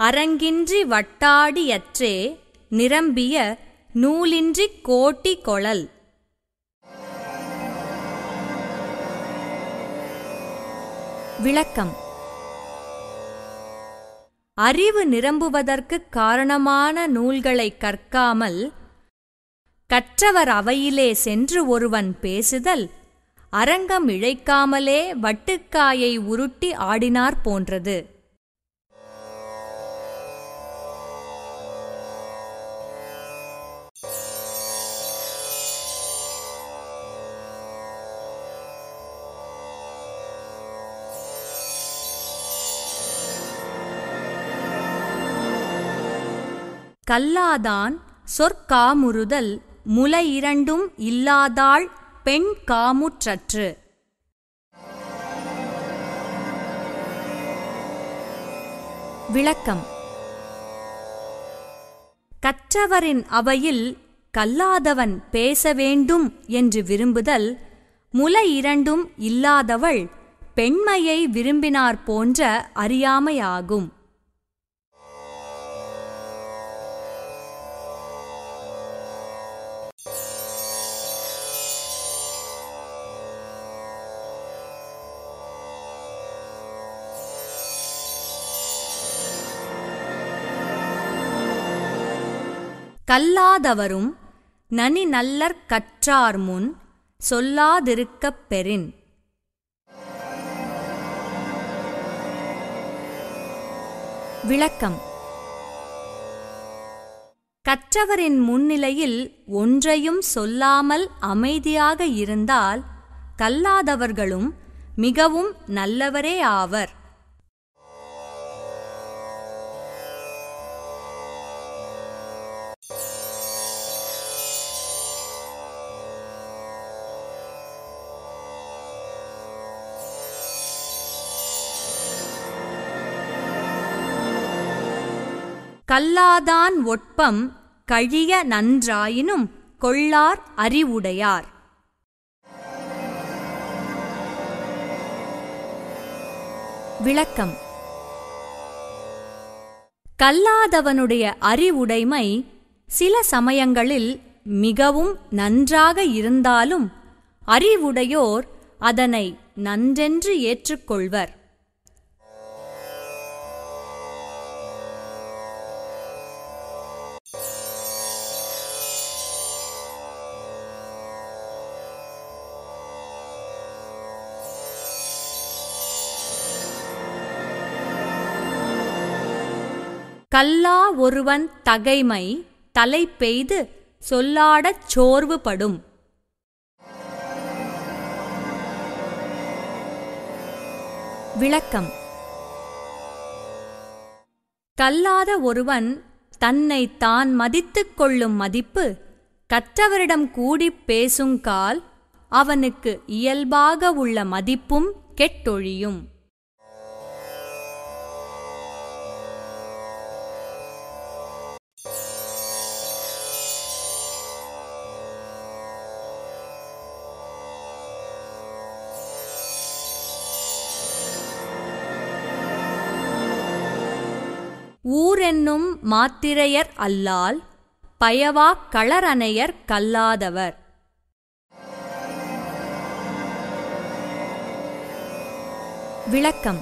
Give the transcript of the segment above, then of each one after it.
அரங்கின்றி வட்டாடியற்றே நிரம்பிய நூலின்றிக் கோட்டி கொளல் விளக்கம் அறிவு நிரம்புவதற்குக் காரணமான நூல்களைக் கற்காமல் கற்றவர் அவையிலே சென்று ஒருவன் பேசுதல் அரங்கம் இழைக்காமலே வட்டுக்காயை உருட்டி ஆடினார் போன்றது கல்லாதான் சொற்காமுறுதல் முலை இரண்டும் இல்லாதாள் பெண் காமுற்றற்று விளக்கம் கற்றவரின் அவையில் கல்லாதவன் பேச வேண்டும் என்று விரும்புதல் முலை இரண்டும் இல்லாதவள் பெண்மையை விரும்பினார் போன்ற அறியாமையாகும் கல்லாதவரும் நனி நல்லற் கற்றார் முன் சொல்லாதிருக்கப் பெறின் விளக்கம் கற்றவரின் முன்னிலையில் ஒன்றையும் சொல்லாமல் அமைதியாக இருந்தால் கல்லாதவர்களும் மிகவும் நல்லவரே ஆவர் கல்லாதான் ஒட்பம் கழிய நன்றாயினும் கொள்ளார் அறிவுடையார் விளக்கம் கல்லாதவனுடைய அறிவுடைமை சில சமயங்களில் மிகவும் நன்றாக இருந்தாலும் அறிவுடையோர் அதனை நன்றென்று ஏற்றுக்கொள்வர் கல்லா ஒருவன் தகைமை தலை பெய்து சொல்லாடச் சோர்வுபடும் விளக்கம் கல்லாத ஒருவன் தன்னை தான் மதித்துக் கொள்ளும் மதிப்பு கற்றவரிடம் கூடிப் பேசுங்கால் அவனுக்கு இயல்பாக உள்ள மதிப்பும் கெட்டொழியும் ஊரென்னும் மாத்திரையர் அல்லால் பயவாக் களரணையர் கல்லாதவர் விளக்கம்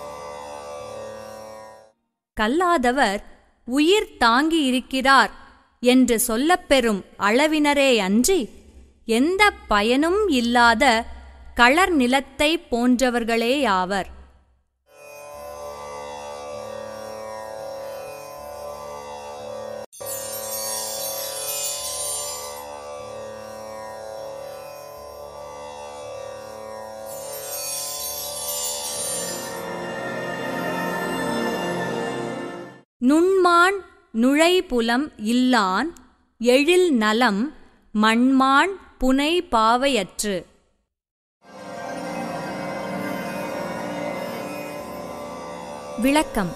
கல்லாதவர் உயிர் தாங்கியிருக்கிறார் என்று சொல்லப்பெறும் அளவினரே அன்றி எந்த பயனும் இல்லாத களர் நிலத்தை போன்றவர்களேயாவர் நுண்மான் நுழைபுலம் இல்லான் எழில் நலம் மண்மான் புனை பாவையற்று விளக்கம்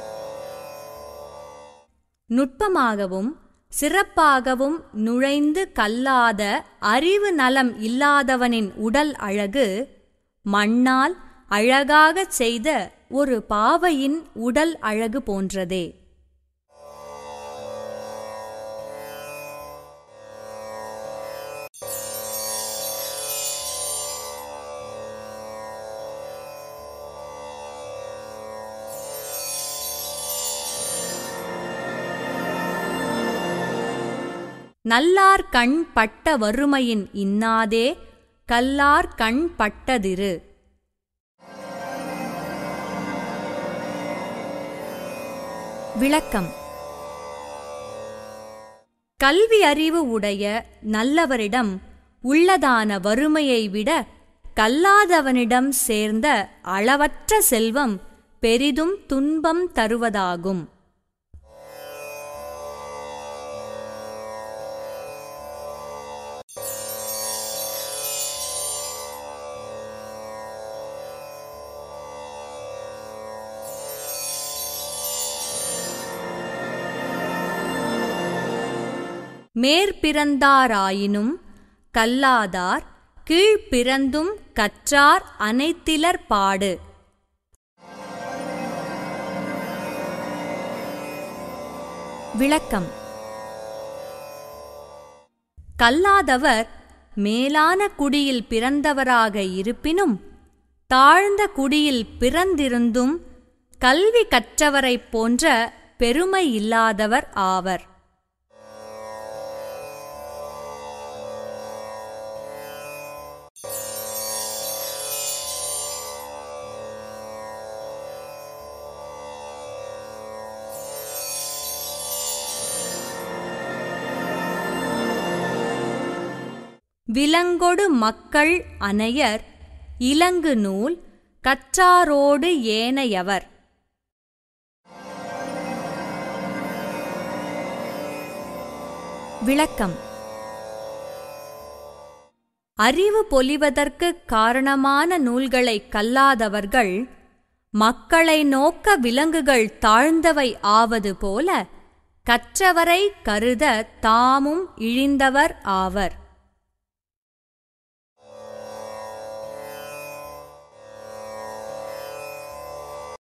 நுட்பமாகவும் சிறப்பாகவும் நுழைந்து கல்லாத அறிவு நலம் இல்லாதவனின் உடல் அழகு மண்ணால் அழகாகச் செய்த ஒரு பாவையின் உடல் அழகு போன்றதே நல்லார் கண் பட்ட வறுமையின் இன்னாதே கல்லார் கண் பட்டதிரு விளக்கம் கல்வி அறிவு உடைய நல்லவரிடம் உள்ளதான வறுமையை விட கல்லாதவனிடம் சேர்ந்த அளவற்ற செல்வம் பெரிதும் துன்பம் தருவதாகும் மேற்பிறந்தாராயினும் கல்லாதார் கீழ்ப்பிறந்தும் கற்றார் அனைத்திலர் பாடு விளக்கம் கல்லாதவர் மேலான குடியில் பிறந்தவராக இருப்பினும் தாழ்ந்த குடியில் பிறந்திருந்தும் கல்வி கற்றவரைப் போன்ற பெருமை இல்லாதவர் ஆவர் விலங்கொடு மக்கள் அனையர் இலங்கு நூல் கற்றாரோடு ஏனையவர் விளக்கம் அறிவு பொலிவதற்கு காரணமான நூல்களை கல்லாதவர்கள் மக்களை நோக்க விலங்குகள் தாழ்ந்தவை ஆவது போல கற்றவரை கருத தாமும் இழிந்தவர் ஆவர்